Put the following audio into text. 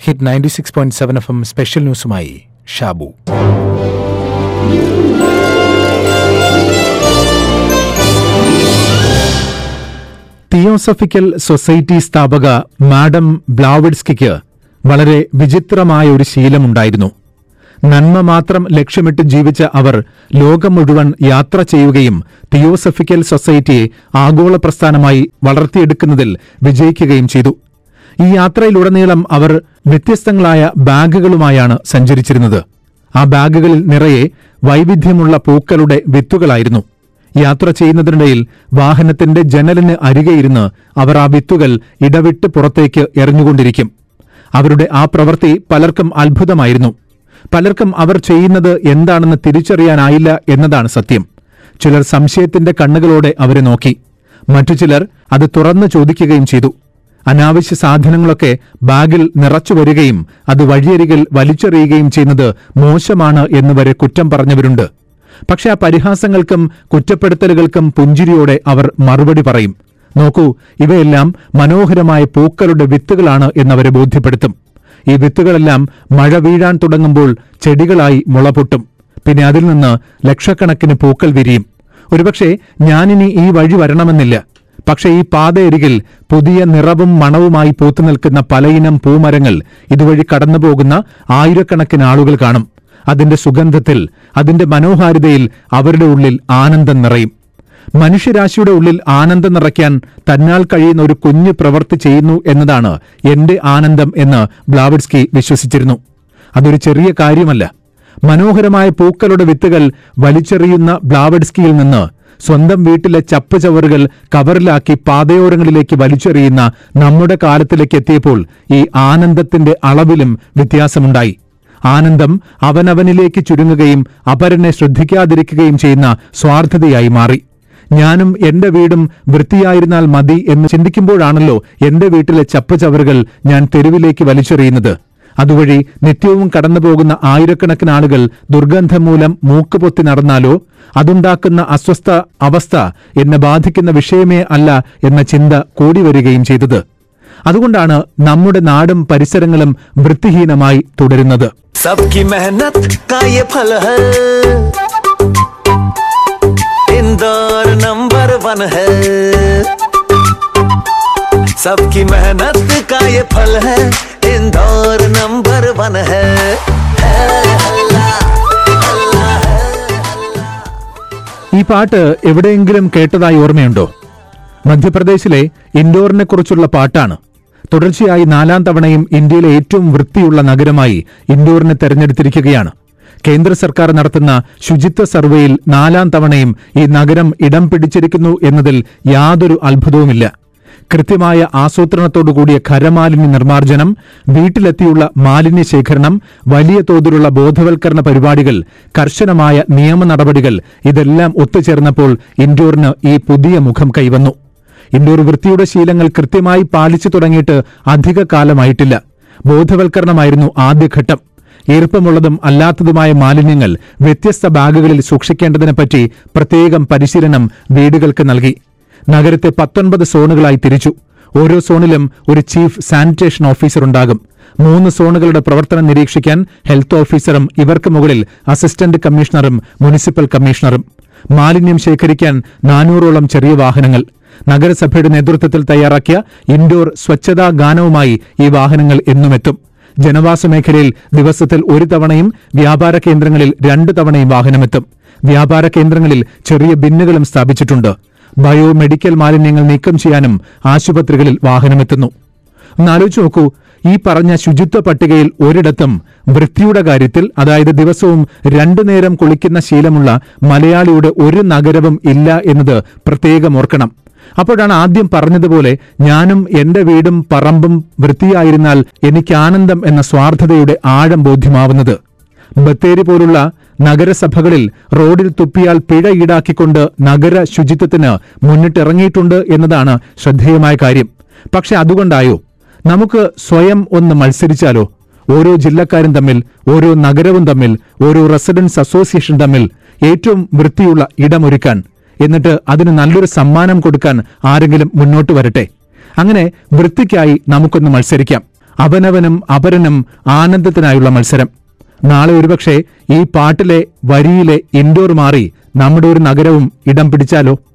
hit ninety six point seven F M special ന്യൂസുമായി Shabu theosophical society സ്ഥാപക madam ബ്ലാവിഡ്സ്കിക്ക് വളരെ വിചിത്രമായ ഒരു ശീലമുണ്ടായിരുന്നു നന്മ മാത്രം ലക്ഷ്യമിട്ട് ജീവിച്ച അവർ ലോകം മുഴുവൻ യാത്ര ചെയ്യുകയും തിയോസഫിക്കൽ സൊസൈറ്റിയെ ആഗോള പ്രസ്ഥാനമായി വളർത്തിയെടുക്കുന്നതിൽ വിജയിക്കുകയും ചെയ്തു ഈ യാത്രയിലുടനീളം അവർ വ്യത്യസ്തങ്ങളായ ബാഗുകളുമായാണ് സഞ്ചരിച്ചിരുന്നത് ആ ബാഗുകളിൽ നിറയെ വൈവിധ്യമുള്ള പൂക്കളുടെ വിത്തുകളായിരുന്നു യാത്ര ചെയ്യുന്നതിനിടയിൽ വാഹനത്തിന്റെ ജനലിന് അരികെയിരുന്ന് അവർ ആ വിത്തുകൾ ഇടവിട്ട് പുറത്തേക്ക് എറിഞ്ഞുകൊണ്ടിരിക്കും അവരുടെ ആ പ്രവൃത്തി പലർക്കും അത്ഭുതമായിരുന്നു പലർക്കും അവർ ചെയ്യുന്നത് എന്താണെന്ന് തിരിച്ചറിയാനായില്ല എന്നതാണ് സത്യം ചിലർ സംശയത്തിന്റെ കണ്ണുകളോടെ അവരെ നോക്കി മറ്റു ചിലർ അത് തുറന്നു ചോദിക്കുകയും ചെയ്തു അനാവശ്യ സാധനങ്ങളൊക്കെ ബാഗിൽ നിറച്ചു വരികയും അത് വഴിയരികിൽ വലിച്ചെറിയുകയും ചെയ്യുന്നത് മോശമാണ് എന്നുവരെ കുറ്റം പറഞ്ഞവരുണ്ട് പക്ഷെ ആ പരിഹാസങ്ങൾക്കും കുറ്റപ്പെടുത്തലുകൾക്കും പുഞ്ചിരിയോടെ അവർ മറുപടി പറയും നോക്കൂ ഇവയെല്ലാം മനോഹരമായ പൂക്കളുടെ വിത്തുകളാണ് എന്നവരെ ബോധ്യപ്പെടുത്തും ഈ വിത്തുകളെല്ലാം മഴ വീഴാൻ തുടങ്ങുമ്പോൾ ചെടികളായി മുളപൊട്ടും പിന്നെ അതിൽ നിന്ന് ലക്ഷക്കണക്കിന് പൂക്കൾ വിരിയും ഒരുപക്ഷെ ഞാനിനി ഈ വഴി വരണമെന്നില്ല പക്ഷെ ഈ പാതയരികിൽ പുതിയ നിറവും മണവുമായി പൂത്തു നിൽക്കുന്ന പലയിനം പൂമരങ്ങൾ ഇതുവഴി കടന്നുപോകുന്ന ആയിരക്കണക്കിന് ആളുകൾ കാണും അതിന്റെ സുഗന്ധത്തിൽ അതിന്റെ മനോഹാരിതയിൽ അവരുടെ ഉള്ളിൽ ആനന്ദം നിറയും മനുഷ്യരാശിയുടെ ഉള്ളിൽ ആനന്ദം നിറയ്ക്കാൻ തന്നാൽ കഴിയുന്ന ഒരു കുഞ്ഞു പ്രവൃത്തി ചെയ്യുന്നു എന്നതാണ് എന്റെ ആനന്ദം എന്ന് ബ്ലാവിഡ്സ്കി വിശ്വസിച്ചിരുന്നു അതൊരു ചെറിയ കാര്യമല്ല മനോഹരമായ പൂക്കളുടെ വിത്തുകൾ വലിച്ചെറിയുന്ന ബ്ലാവഡ്സ്കിയിൽ നിന്ന് സ്വന്തം വീട്ടിലെ ചപ്പ് ചവറുകൾ കവറിലാക്കി പാതയോരങ്ങളിലേക്ക് വലിച്ചെറിയുന്ന നമ്മുടെ കാലത്തിലേക്ക് എത്തിയപ്പോൾ ഈ ആനന്ദത്തിന്റെ അളവിലും വ്യത്യാസമുണ്ടായി ആനന്ദം അവനവനിലേക്ക് ചുരുങ്ങുകയും അപരനെ ശ്രദ്ധിക്കാതിരിക്കുകയും ചെയ്യുന്ന സ്വാർത്ഥതയായി മാറി ഞാനും എന്റെ വീടും വൃത്തിയായിരുന്നാൽ മതി എന്ന് ചിന്തിക്കുമ്പോഴാണല്ലോ എന്റെ വീട്ടിലെ ചപ്പ് ചവറുകൾ ഞാൻ തെരുവിലേക്ക് വലിച്ചെറിയുന്നത് അതുവഴി നിത്യവും കടന്നുപോകുന്ന ആയിരക്കണക്കിന് ആളുകൾ ദുർഗന്ധം മൂലം മൂക്കുപൊത്തി നടന്നാലോ അതുണ്ടാക്കുന്ന അസ്വസ്ഥ അവസ്ഥ എന്നെ ബാധിക്കുന്ന വിഷയമേ അല്ല എന്ന ചിന്ത കൂടി വരികയും ചെയ്തത് അതുകൊണ്ടാണ് നമ്മുടെ നാടും പരിസരങ്ങളും വൃത്തിഹീനമായി തുടരുന്നത് सबकी मेहनत का ये फल है इंदौर नंबर वन है सबकी मेहनत का ये फल है इंदौर नंबर वन है है हल्ला, हल्ला है ഈ പാട്ട് എവിടെയെങ്കിലും കേട്ടതായി ഓർമ്മയുണ്ടോ മധ്യപ്രദേശിലെ ഇൻഡോറിനെ കുറിച്ചുള്ള പാട്ടാണ് തുടർച്ചയായി നാലാം തവണയും ഇന്ത്യയിലെ ഏറ്റവും വൃത്തിയുള്ള നഗരമായി ഇൻഡോറിനെ തെരഞ്ഞെടുത്തിരിക്കുകയാണ് കേന്ദ്ര സർക്കാർ നടത്തുന്ന ശുചിത്വ സർവേയിൽ നാലാം തവണയും ഈ നഗരം ഇടം പിടിച്ചിരിക്കുന്നു എന്നതിൽ യാതൊരു അത്ഭുതവുമില്ല കൃത്യമായ ആസൂത്രണത്തോടുകൂടിയ ഖരമാലിന്യ നിർമ്മാർജ്ജനം വീട്ടിലെത്തിയുള്ള മാലിന്യ ശേഖരണം വലിയ തോതിലുള്ള ബോധവൽക്കരണ പരിപാടികൾ കർശനമായ നിയമ നടപടികൾ ഇതെല്ലാം ഒത്തുചേർന്നപ്പോൾ ഇൻഡോറിന് ഈ പുതിയ മുഖം കൈവന്നു ഇൻഡോർ വൃത്തിയുടെ ശീലങ്ങൾ കൃത്യമായി പാലിച്ചു തുടങ്ങിയിട്ട് അധിക കാലമായിട്ടില്ല ബോധവൽക്കരണമായിരുന്നു ആദ്യഘട്ടം ഈർപ്പമുള്ളതും അല്ലാത്തതുമായ മാലിന്യങ്ങൾ വ്യത്യസ്ത ബാഗുകളിൽ സൂക്ഷിക്കേണ്ടതിനെപ്പറ്റി പ്രത്യേകം പരിശീലനം വീടുകൾക്ക് നൽകി നഗരത്തെ പത്തൊൻപത് സോണുകളായി തിരിച്ചു ഓരോ സോണിലും ഒരു ചീഫ് സാനിറ്റേഷൻ ഓഫീസർ ഉണ്ടാകും മൂന്ന് സോണുകളുടെ പ്രവർത്തനം നിരീക്ഷിക്കാൻ ഹെൽത്ത് ഓഫീസറും ഇവർക്ക് മുകളിൽ അസിസ്റ്റന്റ് കമ്മീഷണറും മുനിസിപ്പൽ കമ്മീഷണറും മാലിന്യം ശേഖരിക്കാൻ നാനൂറോളം ചെറിയ വാഹനങ്ങൾ നഗരസഭയുടെ നേതൃത്വത്തിൽ തയ്യാറാക്കിയ ഇൻഡോർ സ്വച്ഛതാ ഗാനവുമായി ഈ വാഹനങ്ങൾ എന്നുമെത്തും ജനവാസ മേഖലയിൽ ദിവസത്തിൽ ഒരു തവണയും വ്യാപാര കേന്ദ്രങ്ങളിൽ രണ്ടു തവണയും വാഹനമെത്തും വ്യാപാര കേന്ദ്രങ്ങളിൽ ചെറിയ ബിന്നുകളും സ്ഥാപിച്ചിട്ടുണ്ട് ബയോ മെഡിക്കൽ മാലിന്യങ്ങൾ നീക്കം ചെയ്യാനും ആശുപത്രികളിൽ വാഹനമെത്തുന്നു ഒന്നാലോചിച്ച് നോക്കൂ ഈ പറഞ്ഞ ശുചിത്വ പട്ടികയിൽ ഒരിടത്തും വൃത്തിയുടെ കാര്യത്തിൽ അതായത് ദിവസവും രണ്ടു നേരം കുളിക്കുന്ന ശീലമുള്ള മലയാളിയുടെ ഒരു നഗരവും ഇല്ല എന്നത് പ്രത്യേകം ഓർക്കണം അപ്പോഴാണ് ആദ്യം പറഞ്ഞതുപോലെ ഞാനും എന്റെ വീടും പറമ്പും വൃത്തിയായിരുന്നാൽ എനിക്ക് ആനന്ദം എന്ന സ്വാർത്ഥതയുടെ ആഴം ബോധ്യമാവുന്നത് ബത്തേരി പോലുള്ള നഗരസഭകളിൽ റോഡിൽ തുപ്പിയാൽ പിഴ ഈടാക്കിക്കൊണ്ട് നഗര ശുചിത്വത്തിന് മുന്നിട്ടിറങ്ങിയിട്ടുണ്ട് എന്നതാണ് ശ്രദ്ധേയമായ കാര്യം പക്ഷെ അതുകൊണ്ടായോ നമുക്ക് സ്വയം ഒന്ന് മത്സരിച്ചാലോ ഓരോ ജില്ലക്കാരും തമ്മിൽ ഓരോ നഗരവും തമ്മിൽ ഓരോ റെസിഡൻസ് അസോസിയേഷൻ തമ്മിൽ ഏറ്റവും വൃത്തിയുള്ള ഇടമൊരുക്കാൻ എന്നിട്ട് അതിന് നല്ലൊരു സമ്മാനം കൊടുക്കാൻ ആരെങ്കിലും മുന്നോട്ട് വരട്ടെ അങ്ങനെ വൃത്തിക്കായി നമുക്കൊന്ന് മത്സരിക്കാം അവനവനും അപരനും ആനന്ദത്തിനായുള്ള മത്സരം നാളെ ഒരുപക്ഷെ ഈ പാട്ടിലെ വരിയിലെ ഇൻഡോർ മാറി നമ്മുടെ ഒരു നഗരവും ഇടം പിടിച്ചാലോ